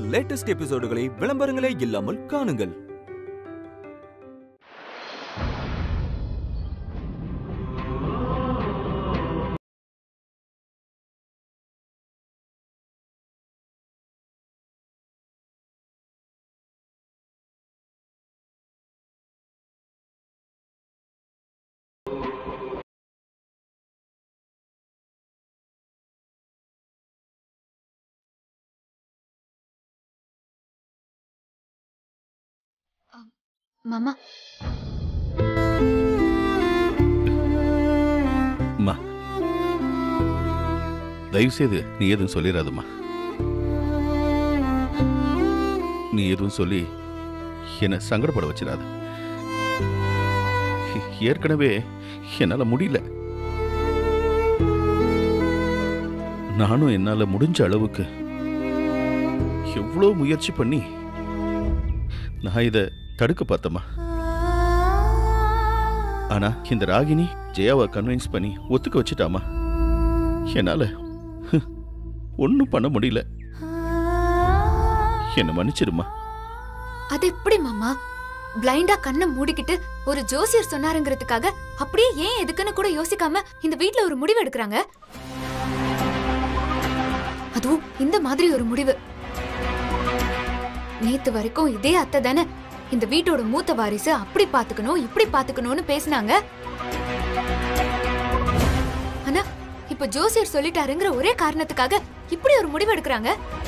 Latest எபிசோடுகளை விளம்பரங்களே இல்லாமல் காணுங்கள் மாமா அம்மா தயவு செய்து நீ எதுவும் சொல்லிடாதம்மா நீ எதுவும் சொல்லி என்னை சங்கடப்பட வச்சிடாத ஏற்கனவே என்னால முடியல நானும் என்னால முடிஞ்ச அளவுக்கு எவ்வளோ முயற்சி பண்ணி நான் இதை தடுக்க பார்த்தம்மா ஆனா இந்த ராகினி ஜெயாவை கன்வின்ஸ் பண்ணி ஒத்துக்க வச்சுட்டாமா என்னால ஒன்றும் பண்ண முடியல என்ன மன்னிச்சிடுமா அது எப்படி மாமா பிளைண்டா கண்ணை மூடிக்கிட்டு ஒரு ஜோசியர் சொன்னாருங்கிறதுக்காக அப்படியே ஏன் எதுக்குன்னு கூட யோசிக்காம இந்த வீட்ல ஒரு முடிவு எடுக்கறாங்க அதுவும் இந்த மாதிரி ஒரு முடிவு நேத்து வரைக்கும் இதே அத்தை தானே இந்த வீட்டோட மூத்த வாரிசு அப்படி பாத்துக்கணும் இப்படி பாத்துக்கணும்னு பேசினாங்க ஆனா இப்ப ஜோசியர் சொல்லிட்டாருங்கிற ஒரே காரணத்துக்காக இப்படி ஒரு முடிவு எடுக்கறாங்க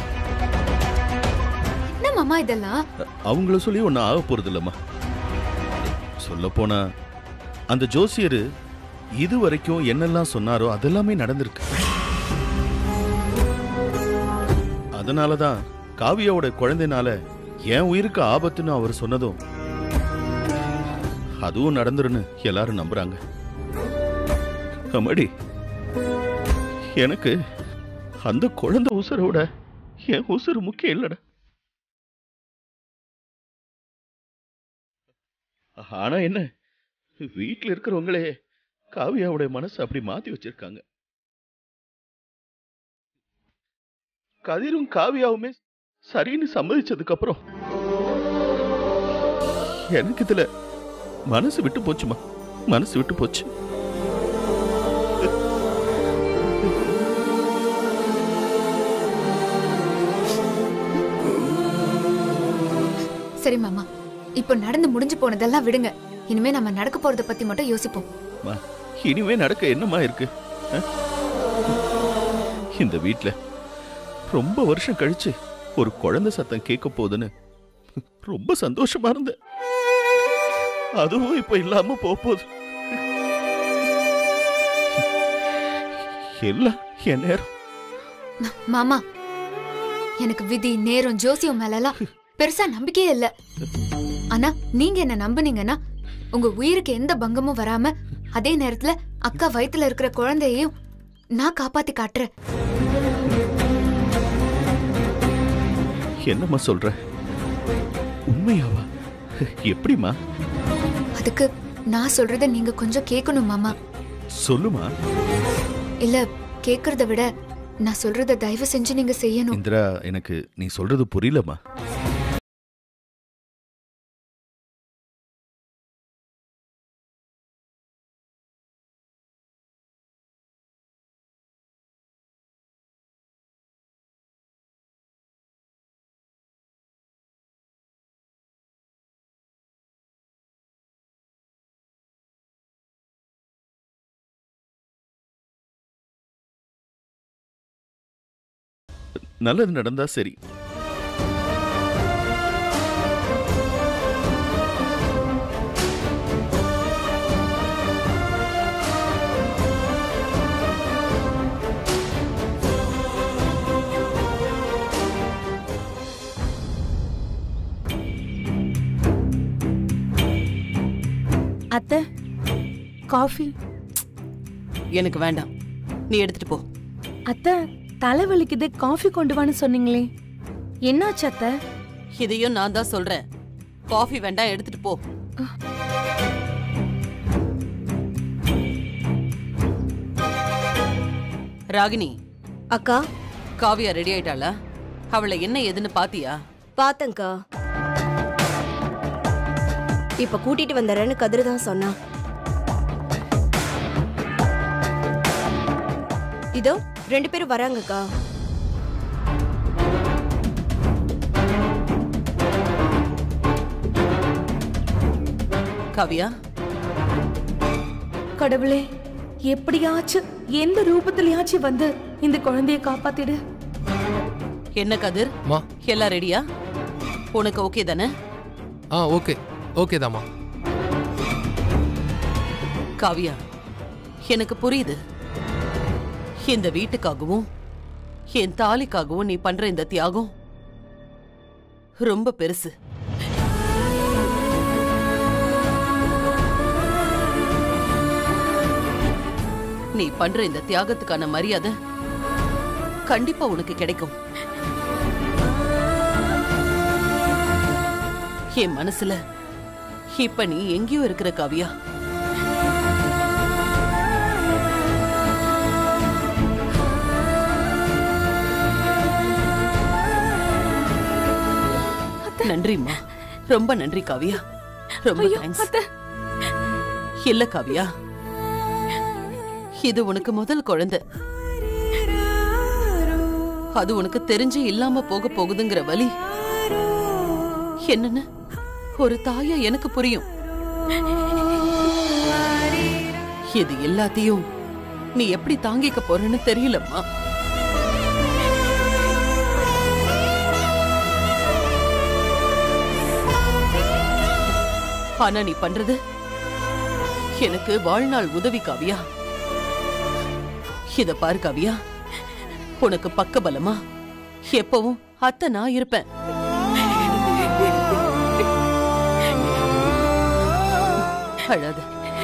என்ன மாமா இதெல்லாம் அவங்கள சொல்லி ஒன்றும் ஆக போறது இல்லம்மா சொல்ல போனா அந்த ஜோசியர் இது வரைக்கும் என்னெல்லாம் சொன்னாரோ அதெல்லாமே நடந்திருக்கு அதனாலதான் காவியாவோட குழந்தைனால என் உயிருக்கு ஆபத்துன்னு அவர் சொன்னதும் அதுவும் நடந்துருன்னு எல்லாரும் நம்புறாங்க அம்மாடி எனக்கு அந்த குழந்தை உசுரோட என் உசுறு முக்கியம் இல்லடா ஆனா என்ன வீட்ல இருக்கிறவங்களே காவியாவுடைய மனசு அப்படி மாத்தி வச்சிருக்காங்க கதிரும் காவியாவுமே சரின்னு சம்மதிச்சதுக்கு அப்புறம் எனக்கு இதுல மனசு விட்டு போச்சுமா மனசு விட்டு போச்சு சரி மாமா இப்போ நடந்து முடிஞ்சு போனதெல்லாம் விடுங்க இனிமே நம்ம நடக்க போறத பத்தி மட்டும் யோசிப்போம் அம்மா, இனிமே நடக்க என்னமா இருக்கு அஹ்? இந்த வீட்ல ரொம்ப வருஷம் கழிச்சு ஒரு குழந்தை சத்தம் கேட்க போகுதுன்னு ரொம்ப சந்தோஷமா இருந்தேன் அதுவும் இப்ப இல்லாம போக போகுது எல்லாம் என் நேரம் மாமா எனக்கு விதி நேரம் ஜோசியம் மேலலாம் பெருசா நம்பிக்கையே இல்ல ஆனா நீங்க என்ன நம்புனீங்கன்னா உங்க உயிருக்கு எந்த பங்கமும் வராம அதே நேரத்துல அக்கா வயித்துல இருக்கிற குழந்தையையும் நான் காப்பாத்தி காட்டுறேன் என்னம்மா சொல்ற உண்மையாவா எப்படிம்மா அதுக்கு நான் சொல்றத நீங்க கொஞ்சம் கேட்கணும் மாமா சொல்லுமா இல்ல கேக்குறத விட நான் சொல்றத தயவு செஞ்சு நீங்க செய்யணும் இந்திரா எனக்கு நீ சொல்றது புரியலம்மா நல்லது நடந்தா சரி அத்தை காஃபி எனக்கு வேண்டாம் நீ எடுத்துட்டு போ அத்தை தலைவலிக்குது காஃபி கொண்டு வான்னு சொன்னீங்களே என்னாச்சு அத்தை இதையும் நான் தான் சொல்றேன் காஃபி வேண்டாம் எடுத்துட்டு போ ராகினி அக்கா காவியா ரெடி ஆயிட்டாளா அவளை என்ன ஏதுன்னு பாத்தியா பார்த்தேன்க்கா இப்ப கூட்டிட்டு வந்துடுறேன்னு கதிர் தான் சொன்னா இதோ ரெண்டு பேரும் வராங்கக்கா காவியா கடவுளே எப்படியாச்சும் எந்த ரூபத்திலயாச்சும் வந்து இந்த குழந்தைய காப்பாத்திடு என்ன கதிர் மா எல்லாம் ரெடியா உனக்கு ஓகே தானே ஆ ஓகே ஓகே தாம்மா காவியா எனக்கு புரியுது இந்த வீட்டுக்காகவும் என் தாலிக்காகவும் நீ பண்ற இந்த தியாகம் ரொம்ப பெருசு நீ பண்ற இந்த தியாகத்துக்கான மரியாதை கண்டிப்பா உனக்கு கிடைக்கும் என் மனசுல இப்ப நீ எங்கேயோ இருக்கிற காவியா நன்றிம்மா ரொம்ப நன்றி காவியா ரொம்ப ஐயோ தேங்க்ஸ் அத்தை இல்ல காவியா இது உனக்கு முதல் குழந்தை அது உனக்கு தெரிஞ்சு இல்லாம போக போகுதுங்கிற வலி என்னன்னு ஒரு தாயா எனக்கு புரியும் இது எல்லாத்தையும் நீ எப்படி தாங்கிக்க போறேன்னு தெரியலம்மா ஆனா நீ பண்றது எனக்கு வாழ்நாள் உதவி காவியா இத பாரு காவியா உனக்கு பக்க பலமா எப்பவும் அத்தை நான் இருப்பேன் அழாத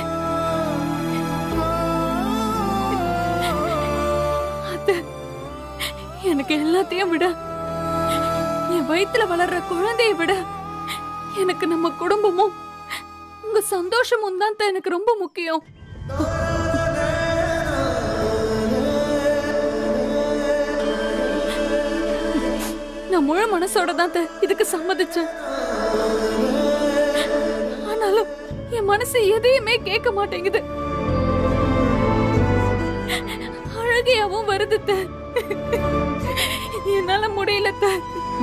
எனக்கு எல்லாத்தையும் விட என் வயித்துல வளர்ற குழந்தைய விட எனக்கு நம்ம குடும்பமும் உங்க சந்தோஷமும் தான் அத்தை எனக்கு ரொம்ப முக்கியம் நான் முழு மனசோட தான் அத்தை இதுக்கு சம்மதிச்சேன் ஆனாலும் என் மனசு எதையுமே கேட்க மாட்டேங்குது அழகையாவும் வருது அத்தை. என்னால முடியல அத்தை.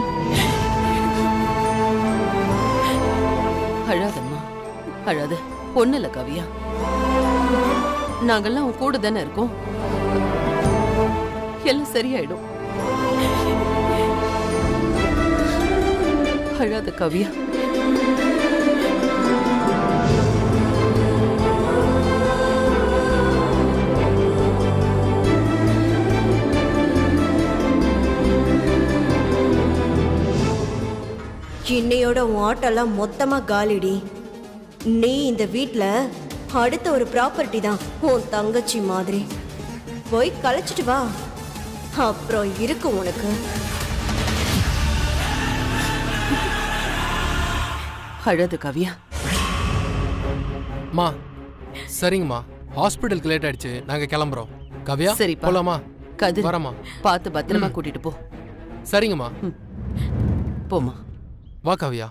அழாதம்மா அழாத ஒண்ணு இல்ல காவியா நாங்கெல்லாம் உன் கூட தானே இருக்கோம் எல்லாம் சரியாயிடும் அழாத காவியா இன்னையோட உன் ஆட்டெல்லாம் மொத்தமா காலிடி நீ இந்த வீட்ல அடுத்த ஒரு ப்ராப்பர்ட்டி தான் உன் தங்கச்சி மாதிரி போய் கலைச்சிட்டு வா அப்புறம் இருக்கு உனக்கு அழாத காவியா மா சரிங்கம்மா ஹாஸ்பிட்டலுக்கு லேட் ஆயிடுச்சு நாங்க கிளம்புறோம் கவ்யா சரிப்பா. போலாமா கதிர் வரமா பார்த்து பத்திரமா கூட்டிட்டு போ சரிங்கம்மா போமா வா கவ்யா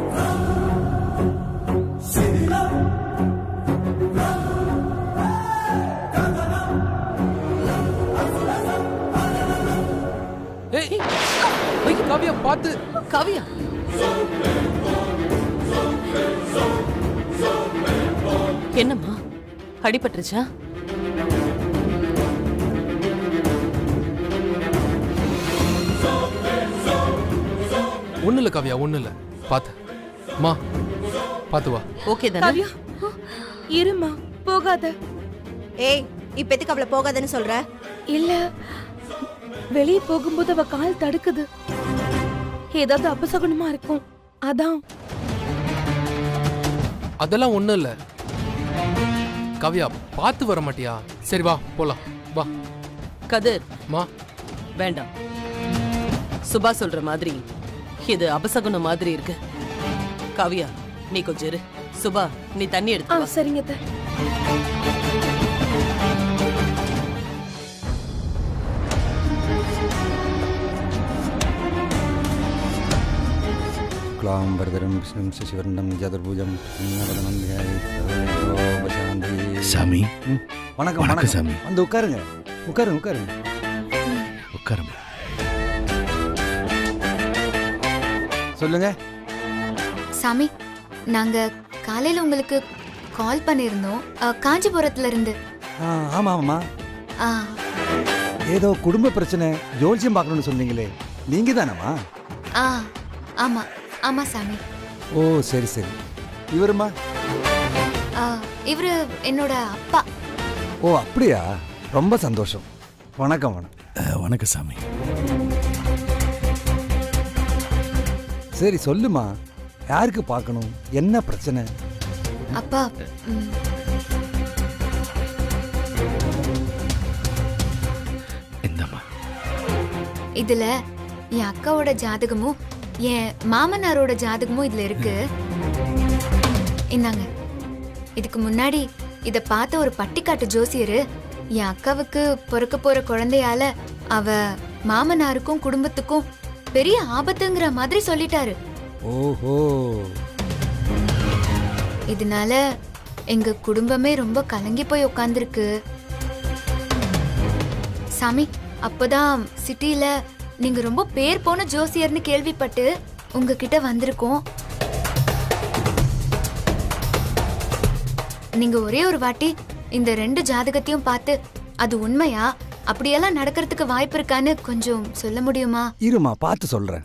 ஏய் ஏய், கவ்யா பார்த்து காவியா என்னம்மா அடிபட்டுருச்சா ஒண்ணு இல்ல கவ்யா ஒண்ணு இல்ல பார்த்து மா பார்த்து வா ஓகே தானே காவியா இருமா போகாத ஏய் இப்ப எதுக்கு அவளை போகாதன்னு சொல்ற இல்ல வெளியே போகும்போது அவ கால் தடுக்குது ஏதாவது அபசகுனமா இருக்கும் அதான் அதெல்லாம் ஒண்ணும் இல்ல கவ்யா பார்த்து வர மாட்டியா சரி வா போலாம் வா கதிர் மா வேண்டாம் சுபா சொல்ற மாதிரி இது அபசகுனம் மாதிரி இருக்கு காவியா நீ கொஞ்சம் இரு சுபா நீ தண்ணி ஆ எடுத்து வா சரிங்க அத்தை. சுக்லாம் வரதரம் விஷ்ணு சசிவர்ணம் சதுர்பூஜம் பிரசன்னவதனம் தியாயி சர்வரோபசாந்தி. சாமி ம், வணக்கம் வணக்கம் வணக்கம் சாமி வந்து உட்காருங்க உட்காருங்க உட்காருங்க உட்காருங்க சொல்லுங்க சாமி நாங்க காலையில உங்களுக்கு கால் பண்ணியிருந்தோம் அ, காஞ்சிபுரத்துல இருந்து ஆ ஆமாம் ஆமாம்மா ஆ, ஏதோ குடும்ப பிரச்சனை ஜோல்சியம் பார்க்கணும்னு சொன்னீங்களே நீங்க தானம்மா ஆ ஆமா ஆமா சாமி ஓ சரி சரி இவருமா ஆ, இவரு என்னோட அப்பா ஓ அப்படியா ரொம்ப சந்தோஷம் வணக்கம் வணக்கம் அஹ், வணக்கம் சாமி சரி சொல்லுமா யாருக்கு பார்க்கணும் என்ன பிரச்சனை அப்பா ம், இந்தம்மா இதுல என் அக்காவோட ஜாதகமும் என் மாமனாரோட ஜாதகமும் இதுல இருக்கு இந்தாங்க இதுக்கு முன்னாடி இத பார்த்த ஒரு பட்டிக்காட்டு ஜோசியரு என் அக்காவுக்கு பிறக்க போற குழந்தையால அவ மாமனாருக்கும் குடும்பத்துக்கும் பெரிய ஆபத்துங்கிற மாதிரி சொல்லிட்டாரு ஓஹோ இதனால எங்க குடும்பமே ரொம்ப கலங்கி போய் உட்காந்துருக்கு சாமி அப்பதான் சிட்டில நீங்க ரொம்ப பேர் போன ஜோசியர்னு கேள்விப்பட்டு உங்ககிட்ட வந்திருக்கோம் நீங்க ஒரே ஒரு வாட்டி இந்த ரெண்டு ஜாதகத்தையும் பார்த்து அது உண்மையா அப்படியெல்லாம் நடக்கிறதுக்கு வாய்ப்பு இருக்கான்னு கொஞ்சம் சொல்ல முடியுமா இருமா பார்த்து சொல்றேன்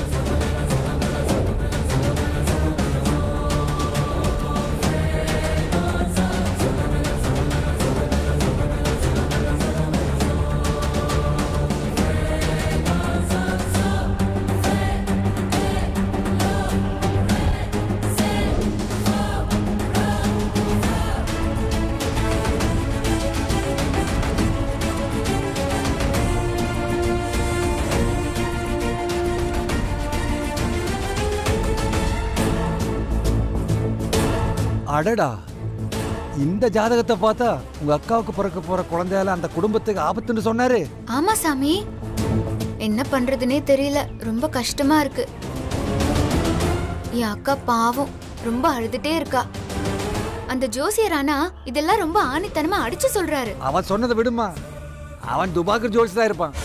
அடடா இந்த ஜாதகத்தை பார்த்தா உங்க அக்காவுக்கு பிறக்க போற குழந்தையால அந்த குடும்பத்துக்கு ஆபத்துன்னு சொன்னாரு ஆமா சாமி என்ன பண்றதுனே தெரியல ரொம்ப கஷ்டமா இருக்கு என் அக்கா பாவம் ரொம்ப அழுதுட்டே இருக்கா அந்த ஜோசியர் ஆனா இதெல்லாம் ரொம்ப ஆணித்தனமா அடிச்சு சொல்றாரு அவன் சொன்னதை விடுமா அவன் துபாக்கர் ஜோல்ஸ் தான் இருப்பான்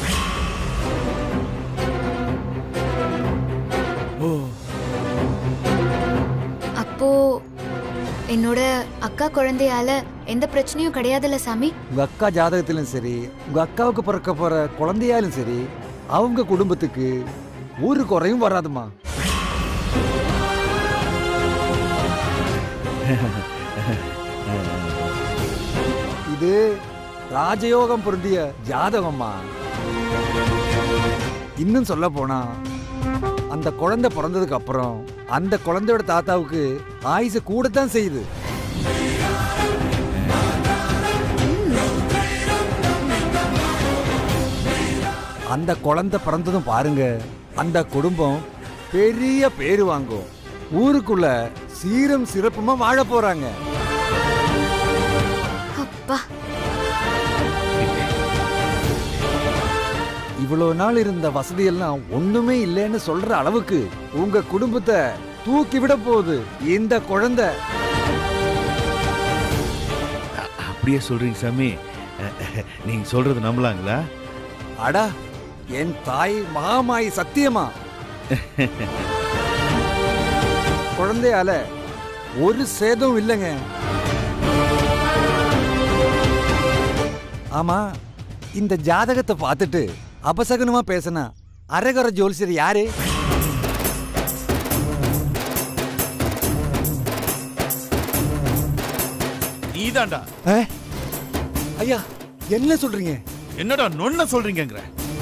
அப்போ என்னோட அக்கா குழந்தையால எந்த பிரச்சனையும் கிடையாதுல்ல சாமி உங்க அக்கா ஜாதகத்திலும் சரி உங்க அக்காவுக்கு பிறக்க போற குழந்தையாலும் சரி அவங்க குடும்பத்துக்கு ஒரு குறையும் வராதுமா இது ராஜயோகம் பொருந்திய ஜாதகம்மா இன்னும் சொல்ல போனா அந்த குழந்தை பிறந்ததுக்கு அப்புறம் அந்த குழந்தையோட தாத்தாவுக்கு ஆயுசு கூடத்தான் செய்யுது அந்த குழந்தை பிறந்ததும் பாருங்க அந்த குடும்பம் பெரிய பேரு வாங்கும் ஊருக்குள்ள சீரம் சிறப்புமா வாழ போறாங்க அப்பா இவ்வளவு நாள் இருந்த வசதியெல்லாம் ஒண்ணுமே இல்லைன்னு சொல்ற அளவுக்கு உங்க குடும்பத்தை தூக்கி விட போகுது இந்த குழந்தை அப்படியே சொல்றீங்க சாமி அஹ், நீங்க சொல்றது நம்பலாங்களா அடா என் தாய் மகாமாயி சத்தியமா குழந்தையால ஒரு சேதம் இல்லைங்க ஆமா இந்த ஜாதகத்தை பார்த்துட்டு அபசகனமா பேசினா அரகர ஜோல்சியர் யாரு நீதான்டா ஆ? ஐயா என்ன சொல்றீங்க என்னடா நொன்ன சொல்றீங்கங்கிற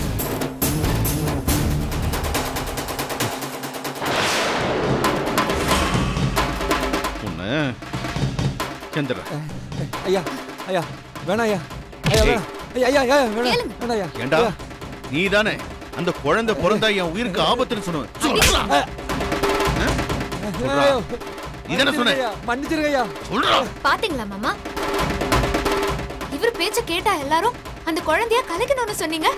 உன்ன சந்திரா ஐயா ஐயா வேணாம் ஐயா ஐயா வேணாம் ஐயா ஐயா ஐயா வேணாம் கேளுங்க. வேணாம் ஐயா ஏண்டா ஐயா. நீ தானே அந்த குழந்தை பிறந்தா என் உயிருக்கு ஆபத்துன்னு சொன்ன சொல்றா சொல்றா. ஐயா, நீ தானே சொன்ன ஐயா, மன்னிச்சிருங்க ஐயா சொல்றா பாத்தீங்களா மாமா இவர் பேச்ச கேட்டா எல்லாரும் அந்த குழந்தைய கலைக்கணும்னு சொன்னீங்க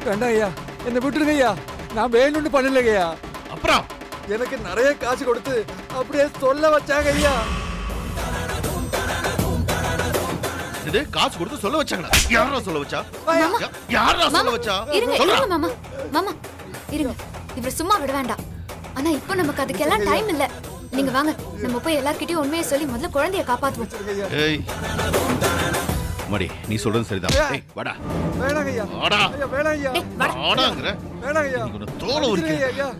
வேண்டாம் ஐயா என்னை விட்டுருங்க ஐயா நான் வேணும்னு பண்ணலைங்க ஐயா அப்புறம் எனக்கு நிறைய காசு கொடுத்து அப்படியே சொல்ல வச்சாங்க ஐயா இது காசு கொடுத்து சொல்ல வச்சாங்களா யாரா சொல்ல வச்சா மாமா. யா- யாரா சொல்ல மாமா, வச்சா இருங்க சொல்றா இருங்க மாமா மாமா இருங்க இவர் சும்மா விட வேண்டாம் ஆனா இப்போ நமக்கு அதுக்கெல்லாம் டைம் இல்ல நீங்க வாங்க நம்ம போய் எல்லார்கிட்டயும் உண்மையை சொல்லி முதல்ல குழந்தைய காப்பாத்துவோம் ஏய் மடி நீ சொல்றது சரிதான் ஏய் வாடா வேணாங்க ஐயா வாடா ஐயா வேணாம் ஐயா டேய், வாடா. வாடாங்கற வேணாங்க ஐயா நீ உன்னை தோலை உரிக்கிறேன். ஐயா, ஐயா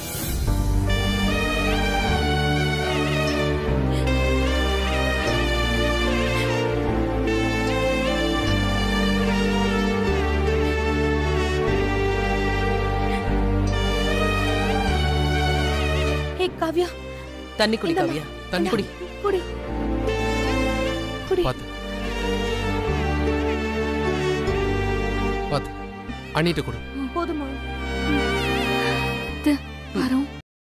ஹே காவ்யா தண்ணி குடி இந்தாம்மா. காவியா தண்ணி குடி குடி குடி பார்த்து பார்த்து அண்ணிட்ட கொடு போதுமா இது, வரோம்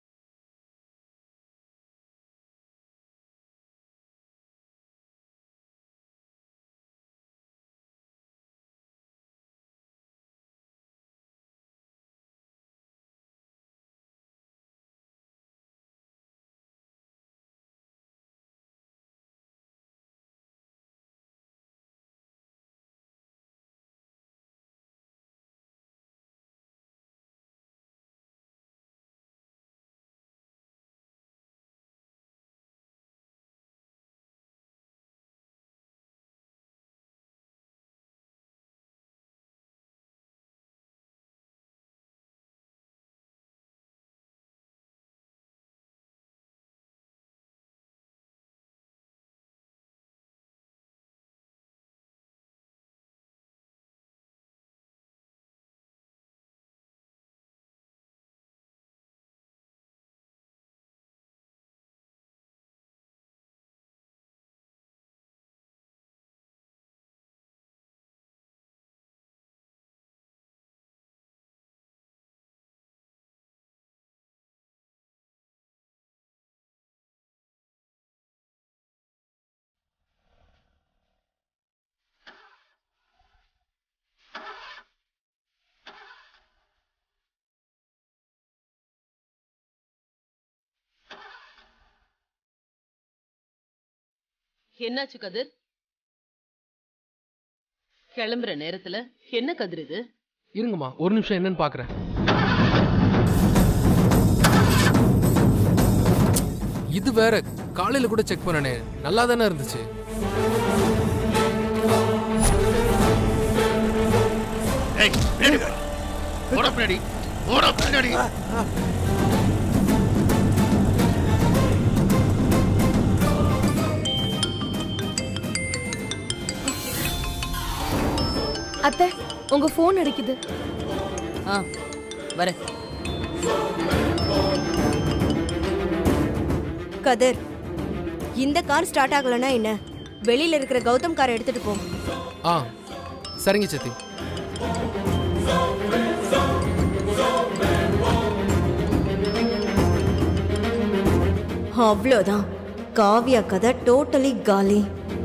என்னாச்சு கதிர் கிளம்புற நேரத்துல என்ன கதிர் இது இருங்கம்மா ஒரு நிமிஷம் என்னன்னு பார்க்குறேன் இது வேற காலையில கூட செக் பண்ணனே நல்லா தானே இருந்துச்சு ஏய் பின்னாடி வா. போடா பின்னாடி போடா பின்னாடி அத்தை உங்க ஃபோன் அடிக்குது ஆ வரேன் கதிர் இந்த கார் ஸ்டார்ட் ஆகலனா என்ன வெளியில இருக்கிற கௌதம் காரை எடுத்துட்டு போ ஆ சரிங்க சத்தி அவ்வளோதான் காவியா கதை டோட்டலி காலி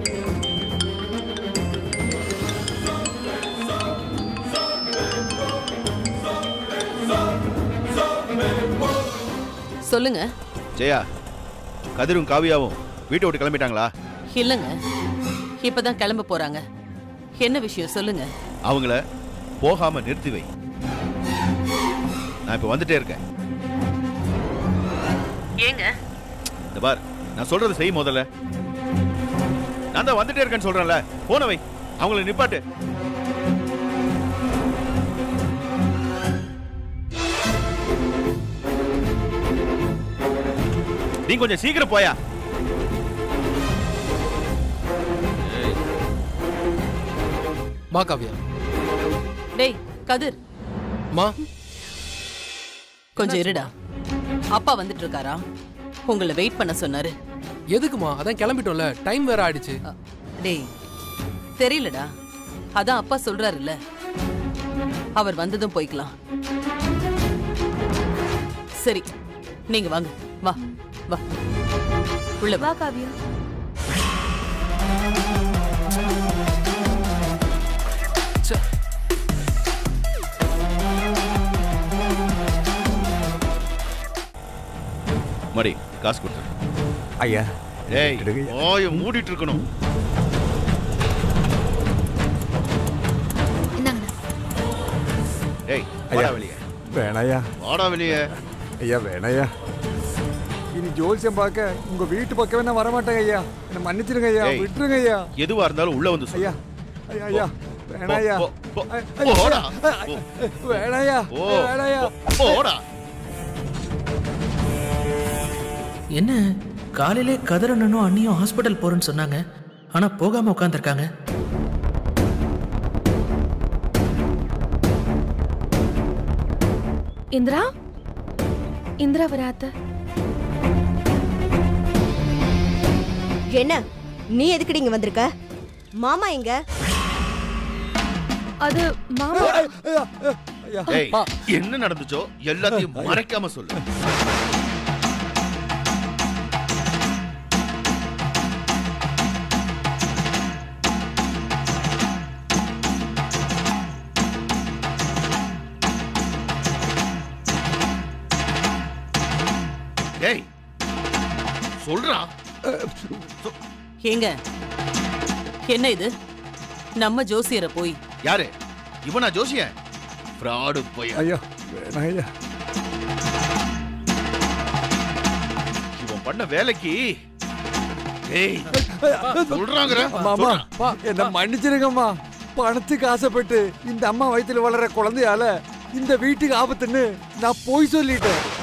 சொல்லுங்க ஜெயா கதிரும் காவியாவும் வீட்டை விட்டு கிளம்பிட்டாங்களா இல்லைங்க இப்பதான் கிளம்ப போறாங்க என்ன விஷயம் சொல்லுங்க அவங்கள போகாம நிறுத்தி வை நான் இப்ப வந்துட்டே இருக்கேன் ஏங்க இந்த பார் நான் சொல்றது செய் முதல்ல நான் தான் வந்துட்டே இருக்கேன்னு சொல்றேன்ல போன வை அவங்கள நிப்பாட்டு நீ கொஞ்சம் சீக்கிரம் போயா மா காவியா டேய் கதிர் மா கொஞ்சம் இருடா அப்பா வந்துட்டு இருக்காரா உங்களை வெயிட் பண்ண சொன்னாரு எதுக்குமா அதான் கிளம்பிட்டோம்ல டைம் வேற ஆயிடுச்சு அ, டேய் தெரியலடா அதான் அப்பா சொல்றாருல்ல அவர் வந்ததும் போய்க்கலாம் சரி நீங்க வாங்க வா வா உள்ள வா வா காவியா ச்சே. மடி காசு கொடுத்து ஐயா ஏய் எடுங்க. ஓய மூடிட்டு இருக்கணும் இந்தாங்கண்ணா ஏய் ஐயா வாடா வெளியே வேணாயா வாடா வெளியே ஐயா வேணாயா இனி ஜோல்சியம் பார்க்க உங்க வீட்டு பக்கமே நான் வரமாட்டேங்க ஐயா என்ன மன்னிச்சிருங்க ஐயா ஏய். விட்டுருங்க ஐயா எதுவா இருந்தாலும் உள்ள வந்து ஐயா சொல்லு ஐயா ஐயா வேணாயா போ, போ, ஐ- போ, ஐயா, போடா. ஐயா, வேணாயா ஓ வேணாயா போடா என்ன காலையிலே கதிரண்ணனும் அண்ணியும் ஹாஸ்பிட்டல் போறேன்னு சொன்னாங்க ஆனா போகாம உட்காந்துருக்காங்க இந்திரா இந்திரா வராத்த என்ன நீ எதுக்குடி இங்க வந்திருக்க மாமா எங்க அது மாமா ஐயா ஐயா ஏய் என்ன நடந்துச்சோ எல்லாத்தையும் மறைக்காம சொல்லு ஏய் சொல்றா ஏங்க என்ன இது நம்ம ஜோசியரை போய் யாரு இவனா ஜோசியன் ஃப்ராடு போய் ஐயா வேணாம் ஐயா இவன் பண்ண வேலைக்கு ஏய் சொல்றாங்கற மாமா என்ன மன்னிச்சிருங்கம்மா பணத்துக்கு ஆசைப்பட்டு இந்த அம்மா வயித்துல வளர்ற குழந்தையால இந்த வீட்டுக்கு ஆபத்துன்னு நான் போய் சொல்லிட்டேன்